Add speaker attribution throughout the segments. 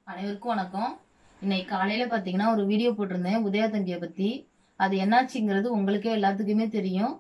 Speaker 1: அனைவருக்கும் வணக்கம் இன்னைக்கு காலையில பாத்தீங்கன்னா ஒரு வீடியோ போட்டிருந்தேன் உதயா தம்பியை பத்தி அது என்னாச்சுங்கிறது உங்களுக்கே எல்லாத்துக்குமே தெரியும்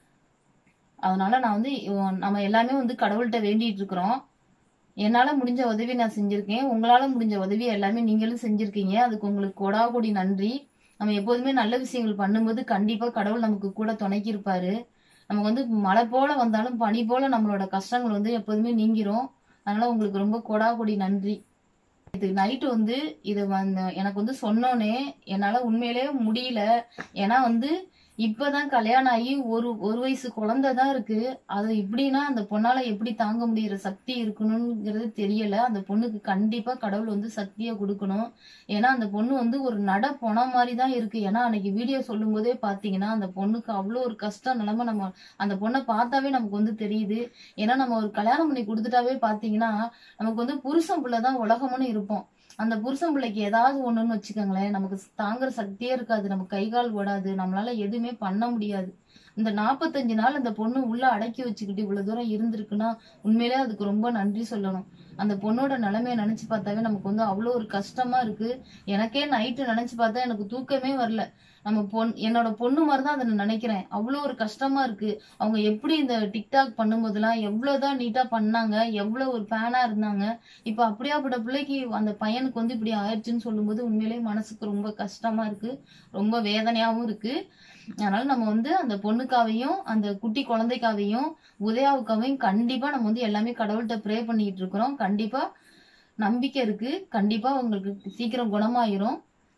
Speaker 1: அதனால நான் வந்து இவ- நம்ம எல்லாமே வந்து கடவுள்கிட்ட வேண்டிட்டு இருக்கிறோம் என்னால முடிஞ்ச உதவி நான் செஞ்சிருக்கேன் உங்களால முடிஞ்ச உதவி எல்லாமே நீங்களும் செஞ்சிருக்கீங்க அதுக்கு உங்களுக்கு கொடா கொடி நன்றி நம்ம எப்போதுமே நல்ல விஷயங்கள் பண்ணும்போது கண்டிப்பா கடவுள் நமக்கு கூட துணைக்கி இருப்பாரு நமக்கு வந்து மழை போல வந்தாலும் பனி போல நம்மளோட கஷ்டங்கள் வந்து எப்போதுமே நீங்கிரும் அதனால உங்களுக்கு ரொம்ப கொடா கொடி நன்றி இது நைட்டு வந்து இது வந்து எனக்கு வந்து சொன்னோனே என்னால உண்மையிலே முடியல ஏன்னா வந்து இப்பதான் கல்யாணம் ஆகி ஒரு ஒரு வயசு குழந்தை தான் இருக்கு அது இப்படின்னா அந்த பொண்ணால எப்படி தாங்க முடியற சக்தி இருக்கணுங்கிறது தெரியல அந்த பொண்ணுக்கு கண்டிப்பா கடவுள் வந்து சக்தியை கொடுக்கணும் ஏன்னா அந்த பொண்ணு வந்து ஒரு நட போன மாதிரி தான் இருக்கு ஏன்னா அன்னைக்கு வீடியோ சொல்லும் போதே பாத்தீங்கன்னா அந்த பொண்ணுக்கு அவ்வளோ ஒரு கஷ்டம் நிலைமை நம்ம அந்த பொண்ணை பார்த்தாவே நமக்கு வந்து தெரியுது ஏன்னா நம்ம ஒரு கல்யாணம் பண்ணி கொடுத்துட்டாவே பாத்தீங்கன்னா நமக்கு வந்து புருஷன் பிள்ளை தான் உலகம்னு இருப்போம் அந்த புருஷன் பிள்ளைக்கு ஏதாவது ஒண்ணுன்னு வச்சுக்கோங்களேன் நமக்கு தாங்குற சக்தியே இருக்காது நம்ம கை கால் ஓடாது நம்மளால எதுவுமே பண்ண முடியாது இந்த நாற்பத்தஞ்சு நாள் அந்த பொண்ணு உள்ள அடக்கி வச்சுக்கிட்டு இவ்வளவு தூரம் இருந்திருக்குன்னா உண்மையிலே அதுக்கு ரொம்ப நன்றி சொல்லணும் அந்த பொண்ணோட நிலைமைய நினைச்சு பார்த்தாவே நமக்கு வந்து அவ்வளோ ஒரு கஷ்டமா இருக்கு எனக்கே நைட்டு நினைச்சு பார்த்தா எனக்கு தூக்கமே வரல நம்ம பொன் என்னோட பொண்ணு மாதிரி தான் அதை நான் நினைக்கிறேன் அவ்வளோ ஒரு கஷ்டமா இருக்கு அவங்க எப்படி இந்த டிக்டாக் பண்ணும்போதெல்லாம் எவ்வளவுதான் நீட்டா பண்ணாங்க எவ்வளவு ஒரு ஃபேனா இருந்தாங்க இப்ப அப்படியாப்பட்ட பிள்ளைக்கு அந்த பையனுக்கு வந்து இப்படி ஆயிடுச்சுன்னு சொல்லும்போது உண்மையிலேயே மனசுக்கு ரொம்ப கஷ்டமா இருக்கு ரொம்ப வேதனையாவும் இருக்கு அதனால நம்ம வந்து அந்த பொண்ணுக்காவையும் அந்த குட்டி குழந்தைக்காவையும் உதயாவுக்காவையும் கண்டிப்பா நம்ம வந்து எல்லாமே கடவுள்கிட்ட ப்ரே பண்ணிட்டு இருக்கிறோம் கண்டிப்பா நம்பிக்கை இருக்கு கண்டிப்பா உங்களுக்கு சீக்கிரம் குணமாயிரும்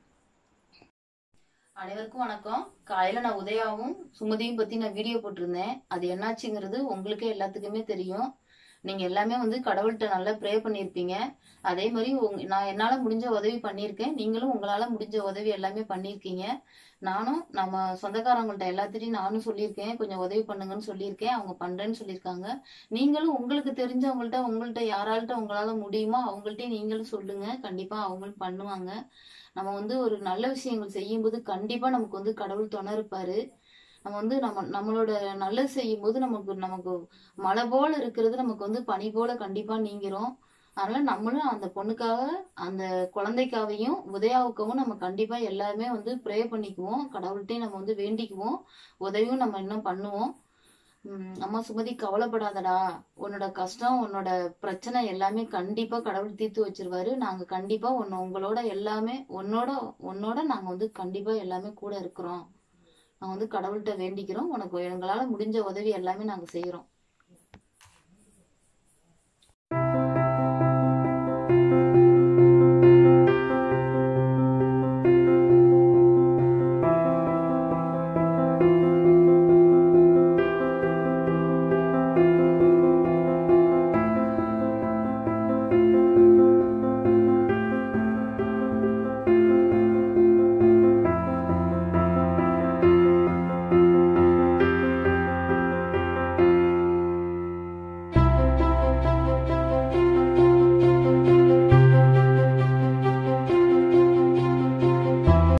Speaker 1: அனைவருக்கும் வணக்கம் காலையில நான் உதயாவும் சுமதியும் பத்தி நான் வீடியோ போட்டிருந்தேன் அது என்னாச்சுங்கிறது உங்களுக்கே எல்லாத்துக்குமே தெரியும் நீங்க எல்லாமே வந்து கடவுள்கிட்ட நல்லா ப்ரே பண்ணியிருப்பீங்க அதே மாதிரி உங்க நான் என்னால முடிஞ்ச உதவி பண்ணியிருக்கேன் நீங்களும் உங்களால முடிஞ்ச உதவி எல்லாமே பண்ணியிருக்கீங்க நானும் நம்ம சொந்தக்காரங்கள்ட்ட எல்லாத்திட்டையும் நானும் சொல்லியிருக்கேன் கொஞ்சம் உதவி பண்ணுங்கன்னு சொல்லியிருக்கேன் அவங்க பண்றேன்னு சொல்லியிருக்காங்க நீங்களும் உங்களுக்கு தெரிஞ்சவங்கள்ட்ட உங்கள்ட்ட யாரால்ட்ட உங்களால முடியுமோ அவங்கள்ட்டயும் நீங்களும் சொல்லுங்க கண்டிப்பா அவங்களும் பண்ணுவாங்க நம்ம வந்து ஒரு நல்ல விஷயங்கள் செய்யும்போது கண்டிப்பா நமக்கு வந்து கடவுள் துணை இருப்பாரு நம்ம வந்து நம்ம நம்மளோட நல்லது செய்யும் போது நமக்கு நமக்கு மழை போல இருக்கிறது நமக்கு வந்து பனி போல கண்டிப்பா நீங்கிரும் அதனால நம்மளும் அந்த பொண்ணுக்காக அந்த குழந்தைக்காவையும் உதயாவுக்காவும் நம்ம கண்டிப்பா எல்லாருமே வந்து ப்ரே பண்ணிக்குவோம் கடவுள்கிட்டையும் நம்ம வந்து வேண்டிக்குவோம் உதவியும் நம்ம இன்னும் பண்ணுவோம் உம் அம்மா சுமதி கவலைப்படாதடா உன்னோட கஷ்டம் உன்னோட பிரச்சனை எல்லாமே கண்டிப்பா கடவுள் தீர்த்து வச்சிருவாரு நாங்க கண்டிப்பா உன்னை உங்களோட எல்லாமே உன்னோட உன்னோட நாங்க வந்து கண்டிப்பா எல்லாமே கூட இருக்கிறோம் நாங்க வந்து கடவுள்கிட்ட வேண்டிக்கிறோம் உனக்கு எங்களால முடிஞ்ச உதவி எல்லாமே நாங்க செய்யறோம்